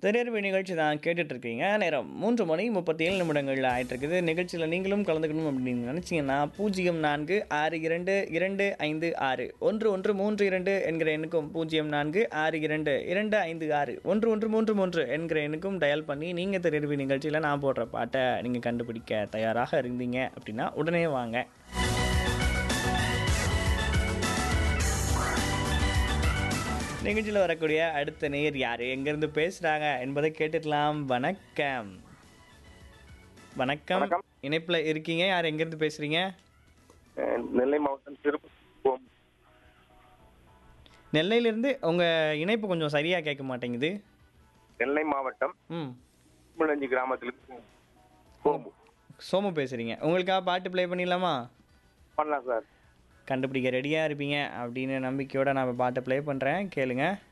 திரையரவு நிகழ்ச்சி தான் கேட்டுட்டு இருக்கீங்க நேரம் மூன்று மணி முப்பத்தி ஏழு நிமிடங்கள் ஆயிட்டு இருக்குது நிகழ்ச்சியில் நீங்களும் கலந்துக்கணும் அப்படின்னு நினச்சிங்கன்னா பூஜ்ஜியம் நான்கு ஆறு இரண்டு இரண்டு ஐந்து ஆறு ஒன்று ஒன்று மூன்று இரண்டு என்கிற எண்ணுக்கும் பூஜ்ஜியம் நான்கு ஆறு இரண்டு இரண்டு ஐந்து ஆறு ஒன்று ஒன்று மூன்று மூன்று என்கிற எண்ணுக்கும் டயல் பண்ணி நீங்கள் திரையரவு நிகழ்ச்சியில் நான் போடுற பாட்டை நீங்கள் கண்டுபிடிக்க தயாராக இருந்தீங்க அப்படின்னா உடனே வாங்க நிகழ்ச்சியில் வரக்கூடிய அடுத்த நேயர் யார் எங்கேருந்து பேசுகிறாங்க என்பதை கேட்டுக்கலாம் வணக்கம் வணக்கம் வணக்கம். இணைப்பில் இருக்கீங்க யார் எங்கேருந்து பேசுகிறீங்க அஹ் நெல்லை மாவட்டம் திருப்பூர் நெல்லையிலேருந்து உங்கள் இணைப்பு கொஞ்சம் சரியாக கேட்க மாட்டேங்குது நெல்லை மாவட்டம் ம் முள்ளஞ்சி கிராமத்திலிருந்து கோம்பு சோமு பேசுகிறீங்க உங்களுக்காக பாட்டு ப்ளே பண்ணிடலாமா பண்ணலாம் சார் கண்டுபிடிக்க ரெடியாக இருப்பீங்க அப்படின்னு நம்பிக்கையோட நான் பாட்டை ப்ளே பண்ணுறேன் கேளுங்க